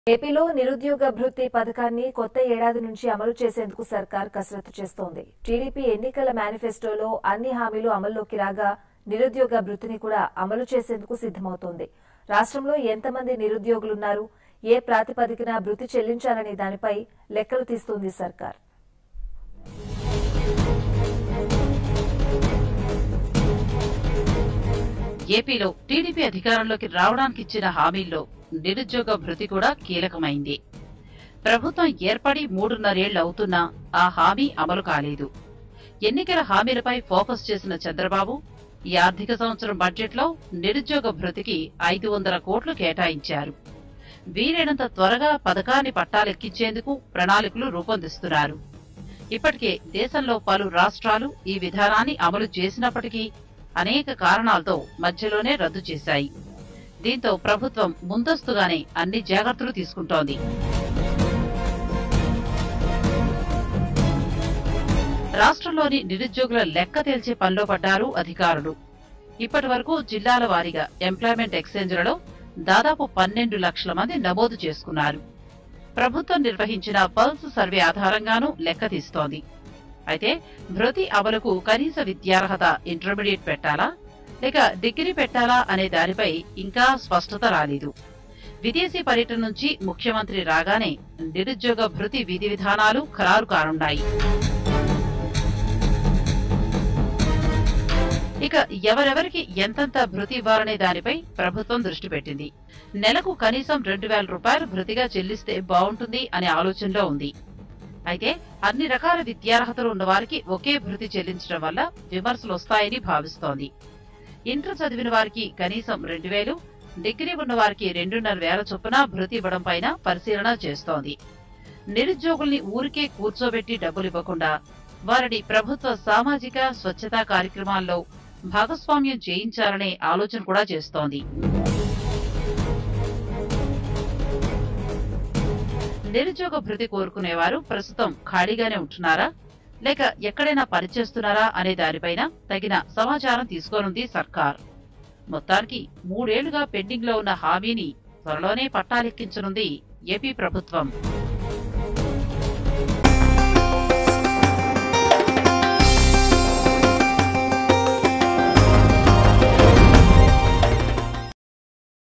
ఏపీలో నిరుద్యోగ భృతి పథకాన్ని కొత్త ఏడాది నుంచి అమలు చేసేందుకు సర్కార్ కసరత్తు చేస్తోంది టీడీపీ ఎన్నికల మేనిఫెస్టోలో అన్ని హామీలు అమల్లోకి రాగా నిరుద్యోగ భృతిని కూడా అమలు చేసేందుకు సిద్దమవుతోంది రాష్ట్రంలో ఎంతమంది నిరుద్యోగులున్నారు ఏ ప్రాతిపదికన భృతి చెల్లించాలనే దానిపై లెక్కలు తీస్తోంది సర్కార్ ఏపీలో టీడీపీ అధికారంలోకి రావడానికి ఇచ్చిన హామీల్లో నిరుద్యోగ భృతి కూడా కీలకమైంది ప్రభుత్వం ఏర్పడి మూడున్నరేళ్లు అవుతున్నా ఆ హామీ అమలు కాలేదు ఎన్నికల హామీలపై ఫోకస్ చేసిన చంద్రబాబు ఈ ఆర్థిక సంవత్సరం బడ్జెట్లో నిరుద్యోగ భృతికి ఐదు వందల కోట్లు కేటాయించారు వీలైనంత త్వరగా పథకాన్ని పట్టాలెక్కించేందుకు ప్రణాళికలు రూపొందిస్తున్నారు ఇప్పటికే దేశంలో పలు రాష్ట్రాలు ఈ విధానాన్ని అమలు చేసినప్పటికీ అనేక కారణాలతో మధ్యలోనే రద్దు చేశాయి దీంతో ప్రభుత్వం ముందస్తుగానే అన్ని జాగ్రత్తలు తీసుకుంటోంది రాష్ట్రంలోని నిరుద్యోగుల లెక్క తేల్చే పనిలో పడ్డారు అధికారులు ఇప్పటి వరకు జిల్లాల వారీగా ఎంప్లాయ్మెంట్ ఎక్స్చేంజ్లలో దాదాపు పన్నెండు లక్షల మంది నమోదు చేసుకున్నారు ప్రభుత్వం నిర్వహించిన పల్స్ సర్వే ఆధారంగానూ లెక్క తీస్తోంది అయితే భృతి అమలుకు కనీస విద్యార్హత ఇంటర్మీడియట్ పెట్టాలా లేక డిగ్రీ పెట్టాలా అనే దానిపై ఇంకా స్పష్టత రాలేదు విదేశీ పర్యటన నుంచి ముఖ్యమంత్రి రాగానే నిరుద్యోగ భృతి విధి విధానాలు ఖరారు కానున్నాయి ఇక ఎవరెవరికి ఎంతంత భృతి ఇవ్వాలనే దానిపై ప్రభుత్వం దృష్టి పెట్టింది నెలకు కనీసం రెండు వేల రూపాయలు భృతిగా చెల్లిస్తే బాగుంటుంది అనే ఆలోచనలో ఉంది అయితే అన్ని రకాల విద్యార్హతలు ఉన్న వారికి ఒకే భృతి చెల్లించడం వల్ల విమర్శలు వస్తాయని భావిస్తోంది ఇంటర్ చదివిన వారికి కనీసం రెండు వేలు డిగ్రీ ఉన్న వారికి రెండున్నర వేల చొప్పున భృతి ఇవ్వడం పైన పరిశీలన చేస్తోంది నిరుద్యోగుల్ని ఊరికే కూర్చోబెట్టి డబ్బులు ఇవ్వకుండా వారిని ప్రభుత్వ సామాజిక స్వచ్ఛతా కార్యక్రమాల్లో భాగస్వామ్యం చేయించాలనే ఆలోచన కూడా చేస్తోంది నిరుద్యోగ భృతి కోరుకునేవారు ప్రస్తుతం ఖాళీగానే ఉంటున్నారా లేక ఎక్కడైనా పనిచేస్తున్నారా అనే దానిపైన తగిన సమాచారం తీసుకోనుంది సర్కార్ మొత్తానికి మూడేళ్లుగా పెండింగ్ లో ఉన్న హామీని త్వరలోనే పట్టాలెక్కించనుంది ఏపీ ప్రభుత్వం